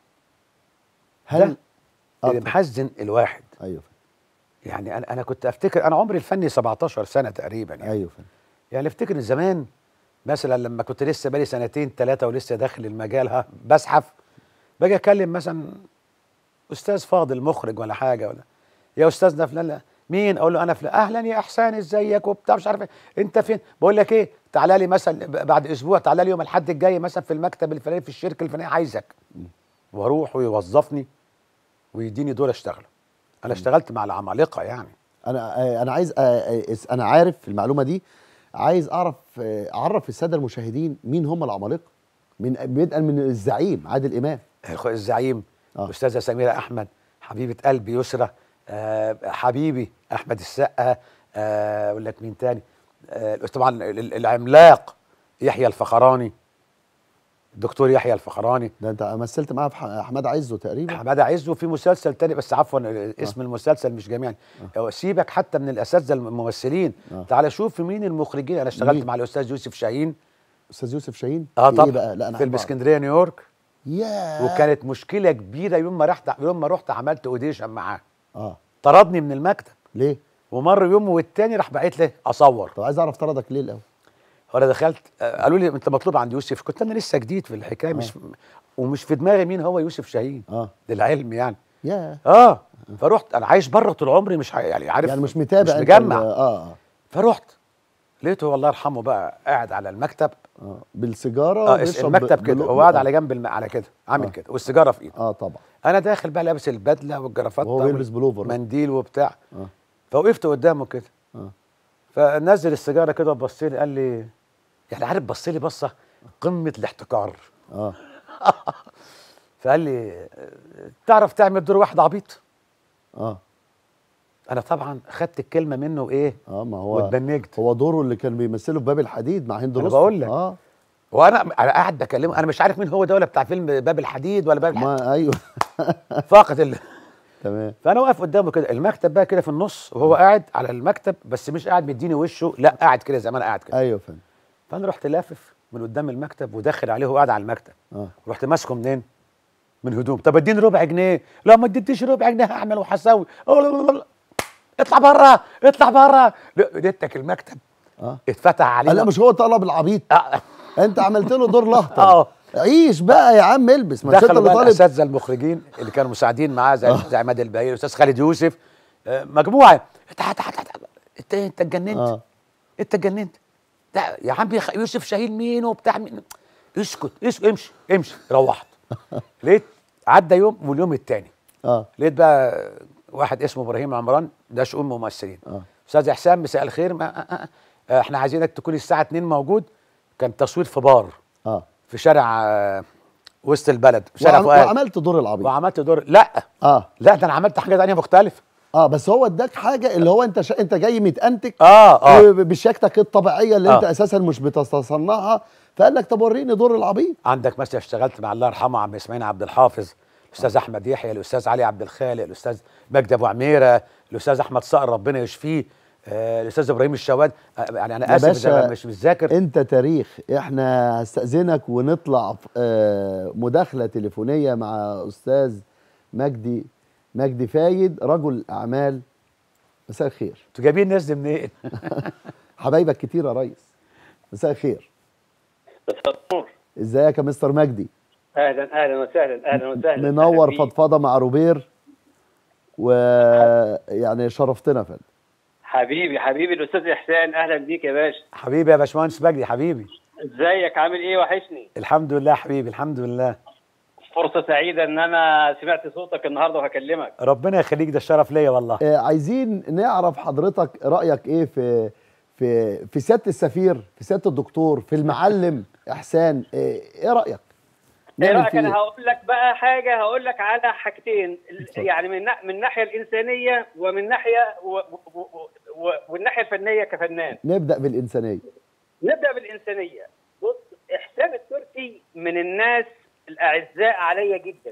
ده هل اللي اتفضل. محزن الواحد ايوه يعني انا انا كنت افتكر انا عمري الفني 17 سنه تقريبا يعني ايوه فندم. يعني افتكر ان زمان مثلا لما كنت لسه بقالي سنتين ثلاثه ولسه داخل المجال ها بزحف باجي اكلم مثلا استاذ فاضل مخرج ولا حاجه ولا يا استاذنا فلان لا. مين اقول له انا فلان اهلا يا احسان ازيك وبتاع مش عارف إيه. انت فين بقول لك ايه تعالى لي مثلا ب- بعد اسبوع تعالى لي يوم الاحد الجاي مثلا في المكتب الفلاني في الشركه الفلانيه عايزك واروح ويوظفني ويديني دور اشتغله انا اشتغلت مع العمالقه يعني انا آه، انا عايز آه، آه، اس- انا عارف المعلومه دي عايز اعرف آه، اعرف الساده المشاهدين مين هم العمالقه من بدءا من الزعيم عادل امام اخو الزعيم آه. استاذه سميره احمد حبيبه قلبي يسرى آه حبيبي احمد السقا آه، اقول لك مين تاني آه طبعا ال- ال- العملاق يحيى الفخراني الدكتور يحيى الفخراني ده انت مثلت معاه في ح- احمد عزه تقريبا حماده عزه في مسلسل تاني بس عفوا اسم المسلسل مش جميعا سيبك حتى من الاساتذه الممثلين آه. تعال شوف مين المخرجين انا اشتغلت مين؟ مع الاستاذ يوسف شاهين استاذ يوسف شاهين اه في طبعا ايه بقى لا انا فيلم أحب أعرف. اسكندريه نيويورك ياه وكانت مشكله كبيره يوم ما رحت يوم ما رحت عملت اوديشن معاه اه طردني من المكتب ليه ومر يوم والتاني راح بعت لي اصور طب عايز اعرف طردك ليه الاول وانا دخلت آه، قالوا لي انت مطلوب عند يوسف كنت انا لسه جديد في الحكايه مش ومش في دماغي مين هو يوسف شاهين اه للعلم يعني ياه اه فرحت انا عايش بره طول عمري مش ع- يعني عارف يعني مش متابع مش أنت مجمع ال- اه اه فرحت لقيته الله يرحمه بقى قاعد على المكتب اه بالسيجاره اه وبيشرب المكتب ب- كده بلقمة. هو قاعد آه. على جنب الم... على كده عامل آه. كده والسيجاره في ايده اه طبعا انا داخل بقى لابس البدله والجرافته وهو بيلبس بلوفر. منديل وبتاع اه فوقفت قدامه كده اه فنزل السيجاره كده وبص لي قال لي يعني عارف بص لي بصه قمه الاحتكار اه فقال لي آه، تعرف تعمل دور واحد عبيط اه انا طبعا خدت الكلمه منه وايه اه ما هو واتبنجت هو دوره اللي كان بيمثله في باب الحديد مع هند أنا رستم بقول لك. اه وانا انا قاعد بكلمه انا مش عارف مين هو ده ولا بتاع فيلم باب الحديد ولا باب الحديد ما ايوه فاقد ال... تمام فانا واقف قدامه كده المكتب بقى كده في النص وهو قاعد على المكتب بس مش قاعد مديني وشه لا قاعد كده زي ما انا قاعد كده ايوه فندم فانا رحت لافف من قدام المكتب وداخل عليه وهو قاعد على المكتب اه رحت ماسكه منين؟ من هدوم طب اديني ربع جنيه لا ما اديتنيش ربع جنيه هعمل وهسوي اطلع بره اطلع بره اديتك المكتب اه اتفتح علينا لا مش هو طلب العبيط آه. انت عملت له دور لهطل اه عيش بقى يا عم البس ما انت دخلوا اللي بقى طالب الاساتذه المخرجين اللي كانوا مساعدين معاه زي زي عماد البهير الاستاذ خالد يوسف آه، مجموعه تعال تعال تعال انت انت اتجننت اه انت اتجننت ده يا عم يا خ- يوسف شاهين مين وبتاع مين اسكت اسكت امشي امشي روحت لقيت عدى يوم واليوم التاني اه لقيت بقى واحد اسمه ابراهيم عمران ده شؤون ممثلين اه استاذ حسام مساء الخير ما آه آه آه احنا عايزينك تكون الساعه 2 موجود كان تصوير في بار اه في شارع آه وسط البلد في شارع وعم- فؤاد وعملت دور العبيط وعملت دور لا اه لا ده انا عملت حاجه تانية مختلفه اه بس هو اداك حاجه اللي هو انت شا... انت جاي متانتك اه اه وب- بشياكتك الطبيعيه اللي آه. انت اساسا مش بتتصنعها فقال لك طب وريني دور العبيط عندك مثلا اشتغلت مع الله يرحمه عم اسماعيل عبد الحافظ الاستاذ احمد يحيى الاستاذ علي عبد الخالق الاستاذ مجدي ابو عميره الاستاذ احمد صقر ربنا يشفيه آه، الاستاذ ابراهيم الشواد آه، يعني انا يا اسف باشا، إذا أنا مش متذاكر انت تاريخ احنا هستاذنك ونطلع في آه مداخله تليفونيه مع استاذ مجدي مجدي فايد رجل اعمال مساء الخير انتوا جايبين الناس دي منين؟ حبايبك كتير يا ريس مساء الخير مساء النور ازيك يا مستر مجدي اهلا اهلا وسهلا اهلا وسهلا منور أهلاً بيك. فضفضه مع روبير ويعني شرفتنا يا فندم حبيبي حبيبي الاستاذ احسان اهلا بيك يا باشا حبيبي يا باشمهندس مجدي حبيبي ازيك عامل ايه وحشني الحمد لله حبيبي الحمد لله فرصه سعيده ان انا سمعت صوتك النهارده وهكلمك ربنا يخليك ده الشرف ليا والله آه عايزين نعرف حضرتك رايك ايه في في في سياده السفير في سياده الدكتور في المعلم احسان آه ايه رايك ايه نعمل رايك فيه انا إيه؟ هقول لك بقى حاجه هقول لك على حاجتين اتفضل. يعني من نا- من الناحيه الانسانيه ومن ناحيه و و و و والناحيه الفنيه كفنان نبدا بالانسانيه نبدا بالانسانيه بص احسان التركي من الناس الاعزاء عليا جدا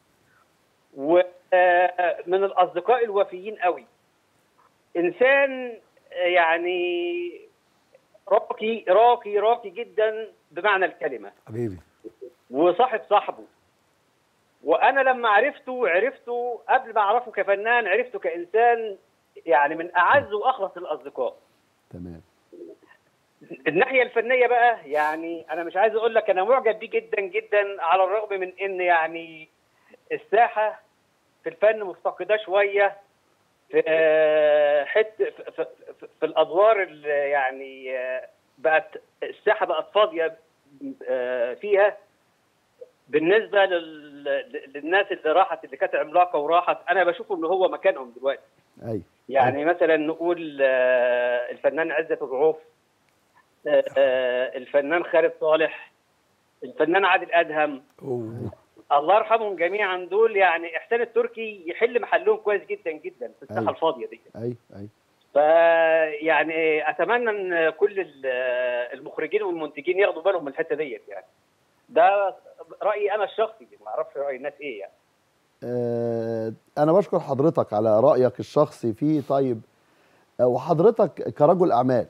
ومن الاصدقاء الوفيين قوي انسان آه، يعني راقي راقي راقي جدا بمعنى الكلمه حبيبي وصاحب صاحبه وانا لما عرفته عرفته قبل ما اعرفه كفنان عرفته كانسان يعني من اعز واخلص الاصدقاء تمام الناحيه الفنيه بقى يعني انا مش عايز اقول لك انا معجب بيه جدا جدا على الرغم من ان يعني الساحه في الفن مفتقده شويه في آه، حت في, في, في, في الادوار اللي يعني آه، بقت الساحه بقت فاضيه آه، فيها بالنسبه لل... للناس اللي راحت اللي كانت عملاقه وراحت انا بشوف ان هو مكانهم دلوقتي ايوه يعني مثلا نقول آه، الفنان عزت الرعوف آه، آه، الفنان خالد صالح الفنان عادل ادهم أوه. الله يرحمهم جميعا دول يعني احسان التركي يحل محلهم كويس جدا جدا في الساحه أيوة. الفاضيه دي ايوه ايوه فيعني اتمنى ان كل ال- المخرجين والمنتجين ياخدوا بالهم من الحته ديت يعني ده رايي انا الشخصي ما اعرفش راي الناس ايه يعني آه، انا بشكر حضرتك على رايك الشخصي فيه طيب آه، وحضرتك كرجل اعمال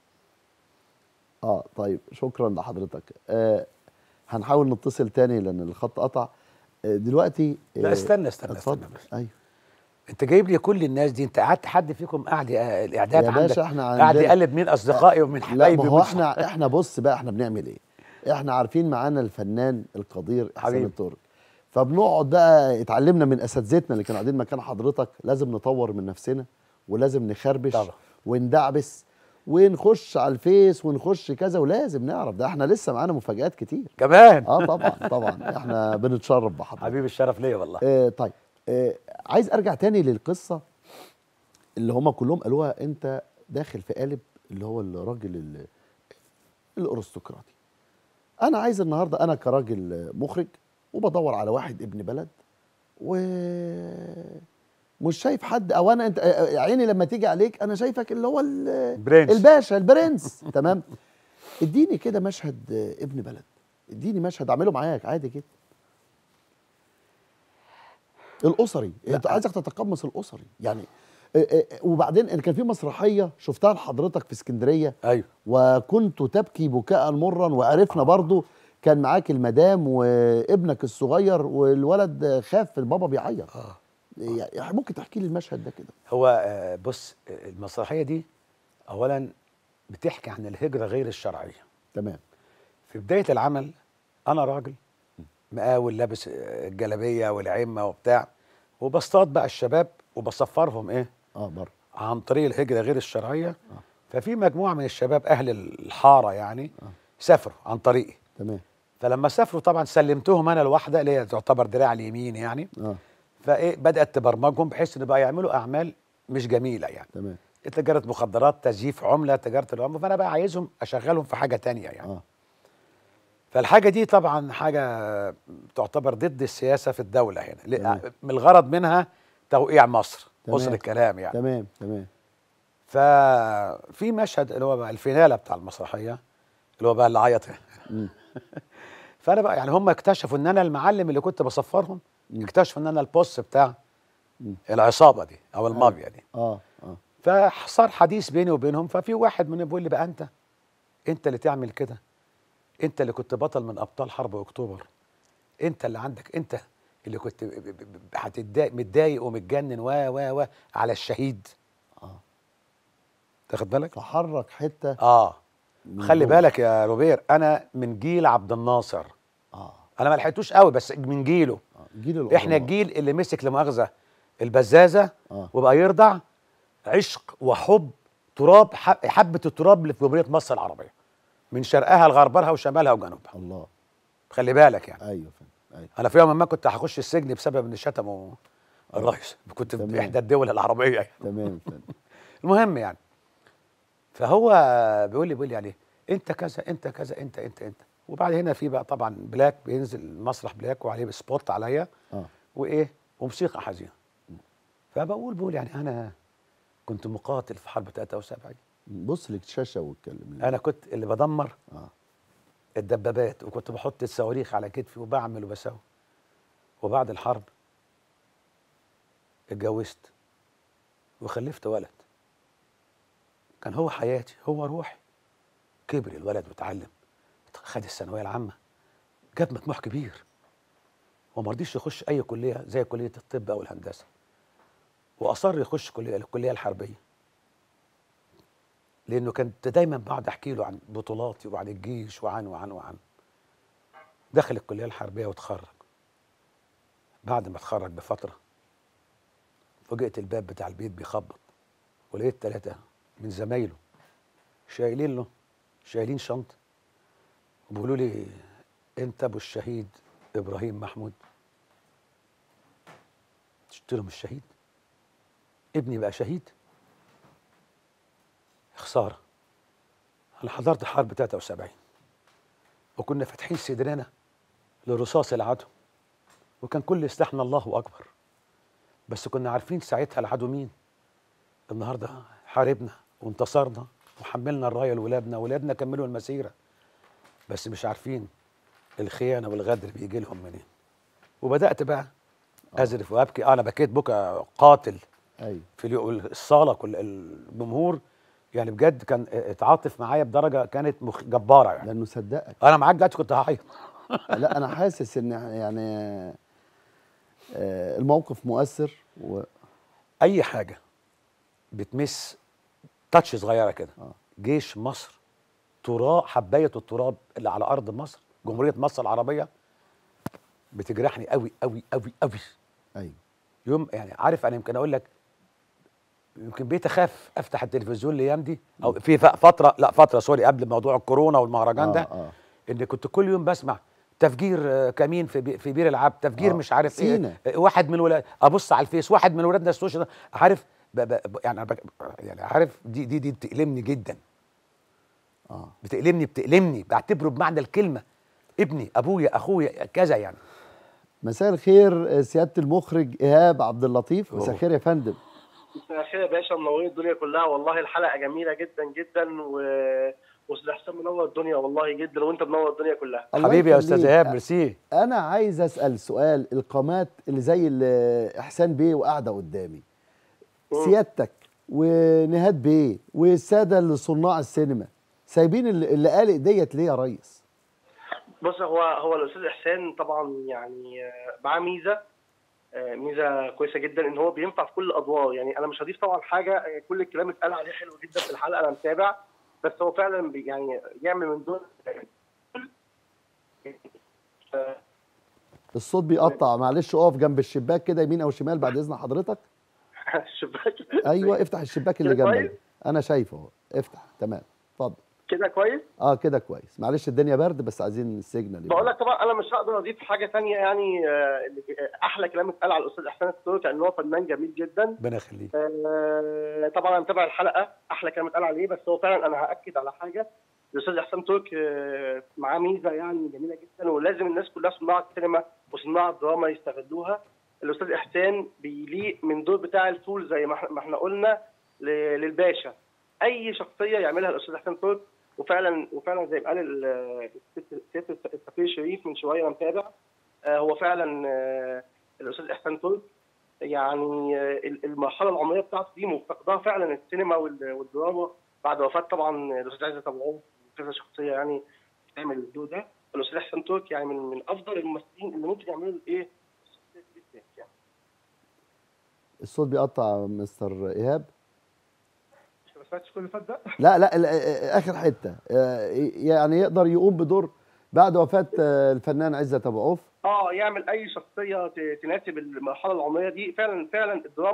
اه طيب شكرا لحضرتك آه هنحاول نتصل تاني لان الخط قطع آه دلوقتي لا آه، استنى استنى اتفضل استنى بس ايوه انت جايب لي كل الناس دي انت قعدت حد فيكم قاعد آه، الاعداد يا عندك باشا احنا قاعد عندنا يقلب مين اصدقائي ومن لا حبايبي ما هو ومن احنا احنا بص بقى احنا بنعمل ايه احنا عارفين معانا الفنان القدير احسان حبيبي. الترك فبنقعد بقى اتعلمنا من اساتذتنا اللي كانوا قاعدين مكان حضرتك لازم نطور من نفسنا ولازم نخربش طبعا. وندعبس ونخش على الفيس ونخش كذا ولازم نعرف ده احنا لسه معانا مفاجآت كتير كمان اه طبعا طبعا احنا بنتشرف بحضرتك حبيبي الشرف ليا والله آه طيب آه عايز ارجع تاني للقصه اللي هم كلهم قالوها انت داخل في قالب اللي هو الراجل ال- الارستقراطي انا عايز النهارده انا كراجل مخرج وبدور على واحد ابن بلد و مش شايف حد او انا انت آه، عيني لما تيجي عليك انا شايفك اللي هو ال- برنس. الباشا البرنس تمام اديني كده مشهد آه، ابن بلد اديني مشهد اعمله معاك عادي كده الاسري انت عايزك تتقمص الاسري يعني آه، آه، وبعدين إن كان في مسرحيه شفتها لحضرتك في اسكندريه ايوه وكنت تبكي بكاء مرا وعرفنا برضو كان معاك المدام وابنك الصغير والولد خاف البابا بيعيط اه يعني ممكن تحكي لي المشهد ده كده هو آه، بص آه، المسرحيه دي اولا بتحكي عن الهجره غير الشرعيه تمام في بدايه العمل انا راجل مقاول لابس آه، الجلابيه والعمه وبتاع وبصطاد بقى الشباب وبصفرهم ايه اه بره عن طريق الهجره غير الشرعيه ففي مجموعه من الشباب اهل الحاره يعني سافروا عن طريقي تمام فلما سافروا طبعا سلمتهم انا الواحده اللي هي تعتبر دراع اليمين يعني اه فايه بدات تبرمجهم بحيث ان بقى يعملوا اعمال مش جميله يعني تمام تجاره مخدرات تزييف عمله تجاره العمله فانا بقى عايزهم اشغلهم في حاجه تانية يعني اه فالحاجه دي طبعا حاجه تعتبر ضد السياسه في الدوله هنا تمام. ل- من الغرض منها توقيع مصر تمام. وصل الكلام يعني تمام تمام ففي مشهد اللي هو بقى الفيناله بتاع المسرحيه اللي هو بقى اللي عيط مم. فانا بقى يعني هم اكتشفوا ان انا المعلم اللي كنت بصفرهم اكتشفوا ان انا البوس بتاع مم. العصابه دي او المافيا دي اه اه فصار حديث بيني وبينهم ففي واحد منهم بيقول لي بقى انت انت اللي تعمل كده انت اللي كنت بطل من ابطال حرب اكتوبر انت اللي عندك انت اللي كنت ب- ب- ب- هتتضايق متضايق ومتجنن و و و على الشهيد اه تاخد بالك فحرك حته اه من خلي جوه. بالك يا روبير انا من جيل عبد الناصر اه انا ما لحقتوش قوي بس من جيله آه. جيل احنا العظماء. الجيل اللي مسك لمؤاخذه البزازه اه وبقى يرضع عشق وحب تراب ح- حبه التراب اللي في جمهوريه مصر العربيه من شرقها لغربها وشمالها وجنوبها الله خلي بالك يعني ايوه فندم أيوة. انا في يوم ما كنت هخش السجن بسبب ان شتموا الرئيس كنت في تمام. احدى الدول العربيه يعني. تمام يا فندم المهم يعني فهو بيقول لي بيقول لي يعني انت كذا انت كذا انت انت انت وبعد هنا في بقى طبعا بلاك بينزل المسرح بلاك وعليه سبوت عليا اه وايه وموسيقى حزينه فبقول بقول يعني انا كنت مقاتل في حرب 73 بص للشاشه واتكلم انا كنت اللي بدمر اه الدبابات وكنت بحط الصواريخ على كتفي وبعمل وبسوي وبعد الحرب اتجوزت وخلفت ولد كان هو حياتي هو روحي كبر الولد واتعلم خد الثانويه العامه جاب مجموع كبير وما رضيش يخش اي كليه زي كليه الطب او الهندسه واصر يخش كليه الكليه الحربيه لانه كنت دايما بقعد احكي له عن بطولاتي وعن الجيش وعن وعن وعن دخل الكليه الحربيه وتخرج بعد ما اتخرج بفتره فوجئت الباب بتاع البيت بيخبط ولقيت ثلاثه من زمايله شايلين له شايلين شنطه وبيقولوا لي انت ابو الشهيد ابراهيم محمود قلت لهم الشهيد ابني بقى شهيد خساره انا حضرت حرب 73 وكنا فاتحين صدرنا لرصاص العدو وكان كل سلاحنا الله اكبر بس كنا عارفين ساعتها العدو مين النهارده حاربنا وانتصرنا وحملنا الرايه لولادنا ولادنا كملوا المسيره بس مش عارفين الخيانه والغدر بيجي لهم منين وبدات بقى ازرف وابكي انا بكيت بكى قاتل ايوه في اليو- الصاله كل الجمهور يعني بجد كان اتعاطف معايا بدرجه كانت مخ- جباره يعني لانه صدقك انا معاك دلوقتي كنت هعيط لا انا حاسس ان يعني آه، الموقف مؤثر و اي حاجه بتمس تاتش صغيره كده آه. جيش مصر تراب حبايه التراب اللي على ارض مصر جمهوريه مصر العربيه بتجرحني قوي قوي قوي قوي ايوه يوم يعني عارف انا يمكن اقول لك يمكن بقيت اخاف افتح التلفزيون الايام دي او في ف- فتره لا فتره سوري قبل موضوع الكورونا والمهرجان ده اه ان كنت كل يوم بسمع تفجير آه، كمين في بي- في بير العبد تفجير آه، مش عارف سينا. ايه آه، واحد من ولاد ابص على الفيس واحد من ولادنا السوشيال عارف ب... ب... ب- يعني أنا بك... يعني عارف دي دي دي بتألمني جدا اه بتألمني بتألمني بعتبره بمعنى الكلمه ابني ابويا اخويا كذا يعني مساء الخير آه، سياده المخرج ايهاب عبد اللطيف مساء أوه. الخير يا فندم مساء الخير يا باشا منورين الدنيا كلها والله الحلقه جميله جدا جدا و واستاذ حسام منور الدنيا والله جدا وانت منور الدنيا كلها الله حبيبي يا استاذ يخليك. ايهاب ميرسي انا عايز اسال سؤال القامات اللي زي اللي احسان بيه وقاعده قدامي مم. سيادتك ونهاد بيه والساده اللي صناع السينما سايبين اللي اللي قالق ديت ليه يا ريس بص هو هو الاستاذ احسان طبعا يعني آه، معاه ميزه آه، ميزه كويسه جدا ان هو بينفع في كل الادوار يعني انا مش هضيف طبعا حاجه آه، كل الكلام اتقال عليه حلو جدا في الحلقه انا متابع بس هو فعلا بي- يعني يعمل من دول آه، الصوت بيقطع معلش اقف جنب الشباك كده يمين او شمال بعد اذن حضرتك الشباك ايوه افتح الشباك اللي كده جنبك كويس؟ انا شايفه اهو افتح تمام اتفضل كده كويس اه كده كويس معلش الدنيا برد بس عايزين السيجنال يبقى. بقول لك طبعا انا مش هقدر اضيف حاجه ثانيه يعني آه، اللي- آه، احلى كلام اتقال على الاستاذ احسان السلوكي ان هو فنان جميل جدا ربنا يخليك آه، طبعا انا متابع الحلقه احلى كلام اتقال عليه بس هو فعلا انا هاكد على حاجه الاستاذ احسان ترك آه، معاه ميزه يعني جميله جدا ولازم الناس كلها صناع السينما وصناع الدراما يستغلوها الاستاذ احسان بيليق من دور بتاع الفول زي ما احنا- ما احنا قلنا ل- للباشا اي شخصيه يعملها الاستاذ احسان ترك وفعلا وفعلا زي ما قال ال- الست- سياده السفير شريف من شويه انا متابع آه، هو فعلا آه، الاستاذ احسان ترك يعني آه، المرحله العمريه بتاعته دي مفتقدها فعلا السينما وال- والدراما بعد وفاه طبعا الاستاذ عزت ابو عوف كذا شخصيه يعني تعمل الدور ده الاستاذ احسان ترك يعني من من افضل الممثلين اللي ممكن يعملوا الايه الشخصية دي بالذات يعني الصوت بيقطع مستر ايهاب مش ما سمعتش كل اللي فات ده لا لا ال- آه، اخر حته آه، يعني يقدر يقوم بدور بعد وفاه آه، الفنان عزت ابو عوف اه يعمل اي شخصيه ت- تناسب المرحله العمريه دي فعلا فعلا الدراما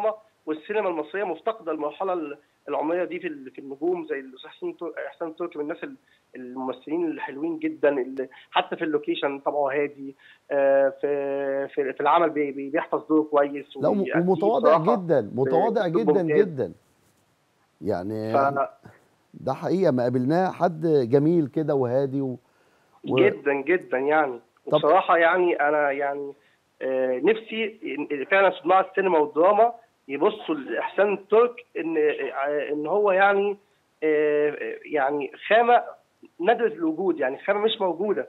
والسينما المصريه مفتقده المرحله ال- العمريه دي في ال- في النجوم زي الاستاذ حسين تر- احسان تركي من الناس ال- الممثلين الحلوين جدا اللي حتى في اللوكيشن طبعه هادي آه، في في في العمل بي- بي- بيحفظ دوره كويس لا وم- وبيأديه ومتواضع بصراحة. جدا متواضع بأسلوب جدا ممتاز. جدا يعني ف... ده حقيقه ما قابلناه حد جميل كده وهادي و... و- جدا جدا يعني طب- وبصراحه يعني انا يعني آه، نفسي إن- فعلا صناع السينما والدراما يبصوا لاحسان الترك ان آه، ان هو يعني آه، يعني خامه نادره الوجود يعني خامه مش موجوده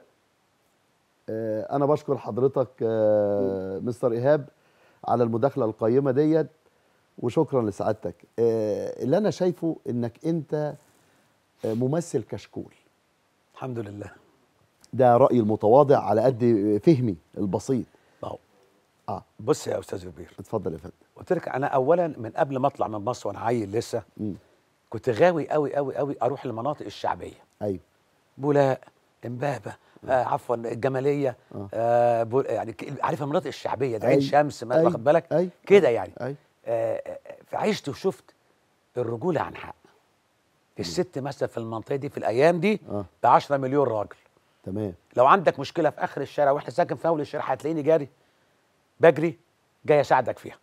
آه، انا بشكر حضرتك آه، مستر ايهاب على المداخله القيمه ديت وشكرا لسعادتك آه، اللي انا شايفه انك انت آه، ممثل كشكول الحمد لله ده رايي المتواضع على قد فهمي البسيط أهو. اه بص يا استاذ ربير اتفضل يا فندم قلت لك انا اولا من قبل ما اطلع من مصر وانا عيل لسه مم. كنت غاوي قوي قوي قوي اروح المناطق الشعبيه ايوه بولاق امبابه آه عفوا الجماليه آه. آه بو يعني ك- عارف المناطق الشعبيه ده عين أي. شمس ما أي. واخد بالك أي. كده يعني ايوه آه آه، فعشت وشفت الرجوله عن حق الست مثلا في المنطقه دي في الايام دي اه ب 10 مليون راجل تمام لو عندك مشكله في اخر الشارع واحنا ساكن في اول الشارع هتلاقيني جاري بجري جاي اساعدك فيها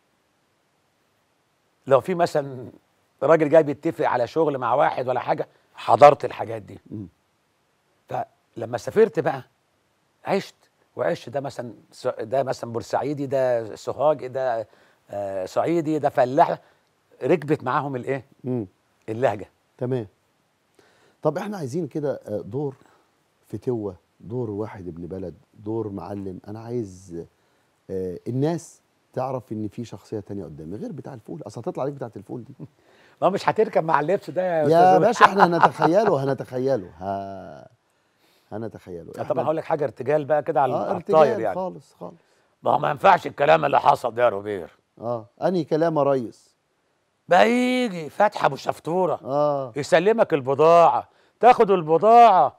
لو في مثلا راجل جاي بيتفق على شغل مع واحد ولا حاجه حضرت الحاجات دي مم. فلما سافرت بقى عشت وعشت ده مثلا س- ده مثلا بورسعيدي ده سوهاجي ده آه صعيدي ده فلاح ركبت معاهم الايه مم. اللهجه تمام طب احنا عايزين كده آه، دور فتوة دور واحد ابن بلد دور معلم انا عايز آه، الناس تعرف ان في شخصيه تانية قدامي غير بتاع الفول اصل هتطلع عليك بتاعت الفول دي ما مش هتركب مع اللبس ده يا, يا أستاذ باشا احنا هنتخيله هنتخيله ها هنتخيله آه، طبعا هقول لك حاجه ارتجال بقى كده على اه على الطاير ارتجال يعني خالص خالص ما هو ما ينفعش الكلام اللي حصل ده يا روبير اه انهي كلام يا ريس بقى يجي فتحه ابو شفطوره اه يسلمك البضاعه تاخد البضاعه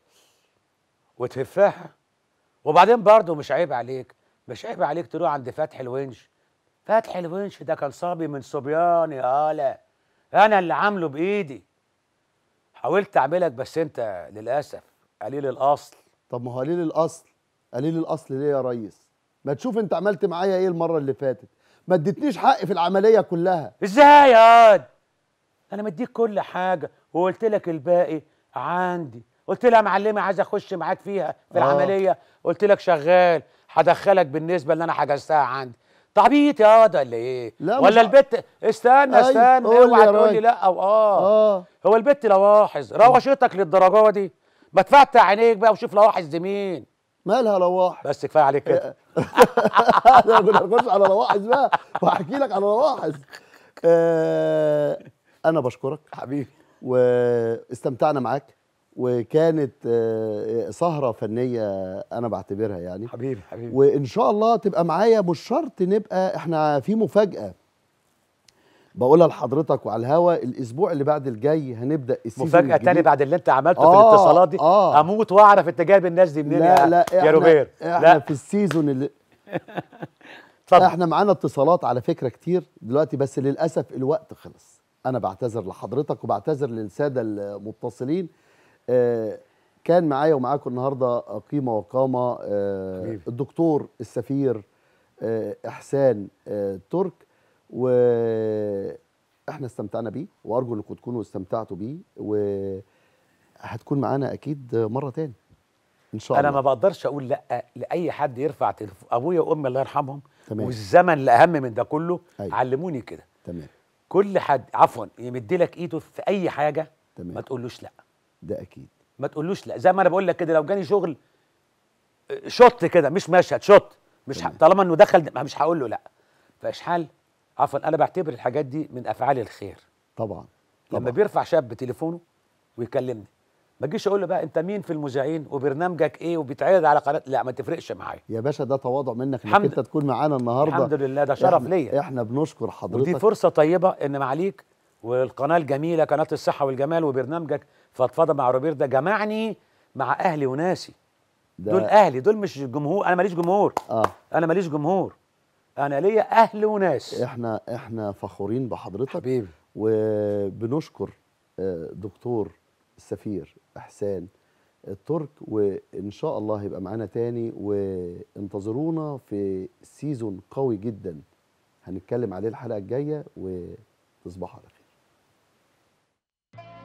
وتهفها وبعدين برضه مش عيب عليك مش عيب عليك تروح عند فتحي الونش فتحي الونش ده كان صبي من صبياني يا آلا انا اللي عامله بايدي حاولت اعملك بس انت للاسف قليل الاصل طب ما هو قليل الاصل قليل الاصل ليه يا ريس ما تشوف انت عملت معايا ايه المره اللي فاتت ما اديتنيش حق في العمليه كلها ازاي يا واد انا مديك كل حاجه وقلت لك الباقي عندي قلت لها معلمه عايز اخش معاك فيها في آه. العمليه قلت لك شغال هدخلك بالنسبه اللي انا حجزتها عندي تعبيط يا واد ولا ايه لا، ولا مش ع- البت استنى أيوة، استنى قول لي اوعى يا تقول لي راجل. لا او اه اه هو البت لواحظ روشتك للدرجه دي ما تفتح عينيك بقى وشوف لواحظ دي مين مالها لواحظ بس كفايه عليك كده انا كنا هنخش على لواحظ بقى وهحكي لك على لواحظ آه انا بشكرك حبيبي واستمتعنا معاك وكانت آه، سهره فنيه انا بعتبرها يعني حبيبي حبيبي وان شاء الله تبقى معايا مش شرط نبقى احنا في مفاجاه بقولها لحضرتك وعلى الهوا الاسبوع اللي بعد الجاي هنبدا السيزون مفاجاه تاني الجديد. بعد اللي انت عملته في آه، الاتصالات دي آه. اموت واعرف انت جايب الناس دي منين لا يا, لا يا احنا روبير احنا لا في السيزون اللي اتفضل احنا معانا اتصالات على فكره كتير دلوقتي بس للاسف الوقت خلص انا بعتذر لحضرتك وبعتذر للساده المتصلين آه كان معايا ومعاكم النهارده قيمه وقامه آه حبيبي. الدكتور السفير آه احسان آه ترك واحنا استمتعنا بيه وارجو انكم تكونوا استمتعتوا بيه وهتكون معانا اكيد مره تاني ان شاء انا الله ما بقدرش اقول لا لاي حد يرفع تليفون ابويا وامي الله يرحمهم تمام. والزمن الاهم من ده كله أيوة. علموني كده تمام كل حد عفوا يمد لك ايده في اي حاجه تمام. ما تقولوش لا ده اكيد ما تقولوش لا زي ما انا بقول لك كده لو جاني شغل آه، شوت كده مش مشهد شوت مش ه... طالما انه دخل ما مش هقول له لا فاشحال عفوا انا بعتبر الحاجات دي من افعال الخير طبعا لما طبعا بيرفع شاب تليفونه ويكلمني ما تجيش اقول له بقى انت مين في المذيعين وبرنامجك ايه وبيتعرض على قناه لا ما تفرقش معايا يا باشا ده تواضع منك انك الحمد- انت تكون معانا النهارده الحمد لله ده شرف إحنا- ليا احنا بنشكر حضرتك ودي فرصه طيبه ان معاليك والقناه الجميله قناه الصحه والجمال وبرنامجك فضفضه مع روبير ده جمعني مع اهلي وناسي ده دول اهلي دول مش جمهور انا ماليش جمهور اه انا ماليش جمهور انا ليا اهل وناس احنا احنا فخورين بحضرتك حبيبي وبنشكر آه، دكتور السفير احسان الترك وان شاء الله هيبقى معانا تاني وانتظرونا في سيزون قوي جدا هنتكلم عليه الحلقه الجايه وتصبحوا على خير